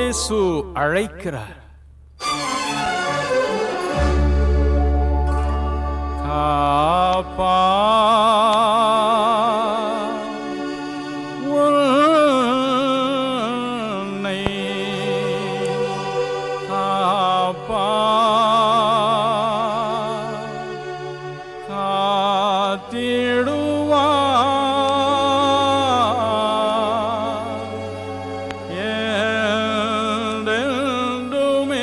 இயேசு அழைக்கிறார் காப்பா உன்னை காப்பா காத்திடுவா என்றென்றுமே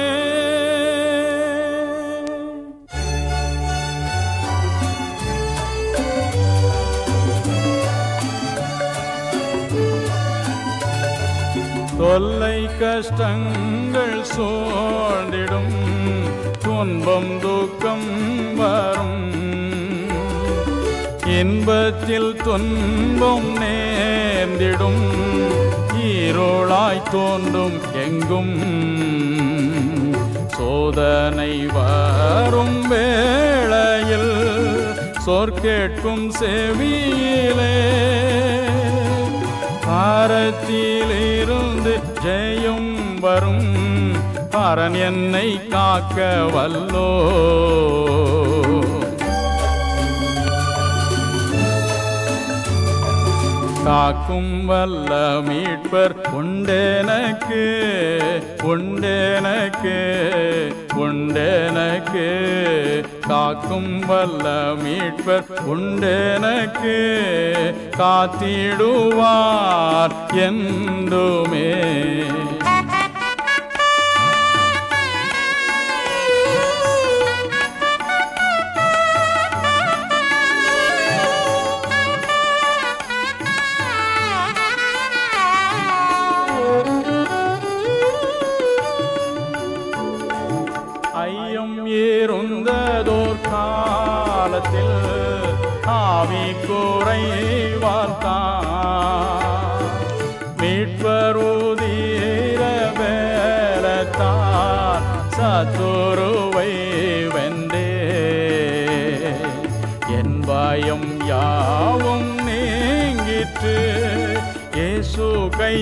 தொல்லை கஷ்டங்கள் சூழ்ந்திடும் துன்பம் துக்கம் வரும் இன்பத்தில் துன்பம் நேர்ந்திடும் ஈரோளாய் தோன்றும் எங்கும் சோதனை வரும் வேளையில் சொற்கேட்கும் செவியிலே பாரத்திலிருந்து ஜெயம் வரும் பரன் என்னை காக்க வல்லோ காக்கும் வல்ல மீட்பர் உண்டெனக்கு உண்டெனக்கு உண்டெனக்கு காக்கும் வல்ல மீட்பர் உண்டெனக்கு காத்திடுவார் என்றுமே ஐயம் ஏறுந்ததோர் காலத்தில் ஆவி குறைவார்த்தான் மீட்பர் உதீர வேலத்தான் சத்துருவை வென்றே என் பயம் யாவும் நீங்கிற்று இயேசு கை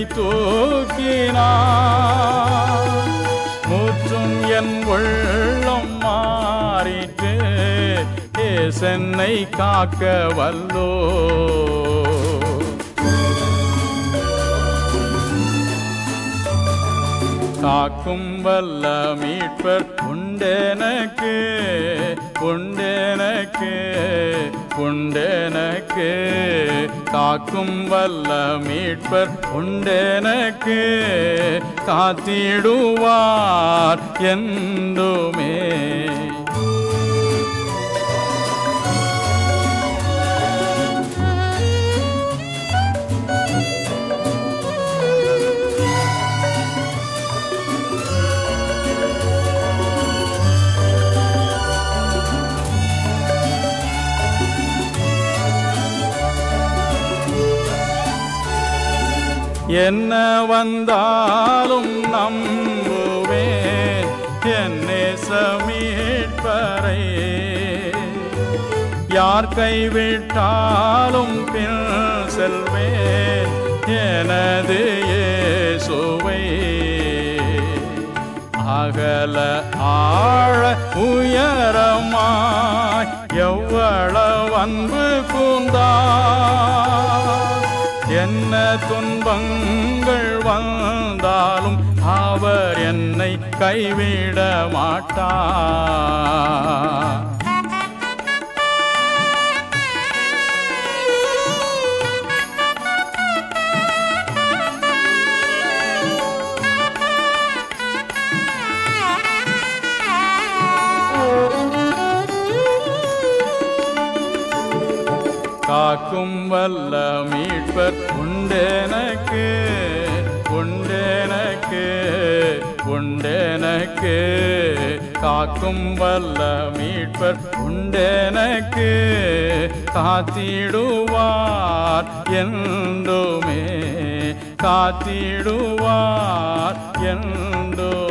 தூக்கினார் முற்றும் என் உள்ளம் மாறிட்டு சென்னை காக்க வல்லோ காக்கும் வல்ல மீட்பர் உண்டெனக்கு உண்டெனக்கு உண்டெனக்கு காக்கும் வல்ல மீட்பர் உண்டெனக்கு காத்திடுவார் என்றுமே என்ன வந்தாலும் நம்புவேன் என்னே சமீட்பரை யார் கைவிட்டாலும் பின் செல்வேன் எனது இயேசுவை அகல ஆழ உயரமாய் எவ்வளவு அன்பு கூந்தார் என்ன துன்பங்கள் வந்தாலும் அவர் என்னை கைவிட மாட்டார் காக்கும் வல்ல மீட்பர் உண்டெனக்கு உண்டெனக்கு உண்டெனக்கு காக்கும் வல்ல மீட்பர் உண்டெனக்கு காத்திடுவார் என்றுமே காத்திடுவார் என்றுமே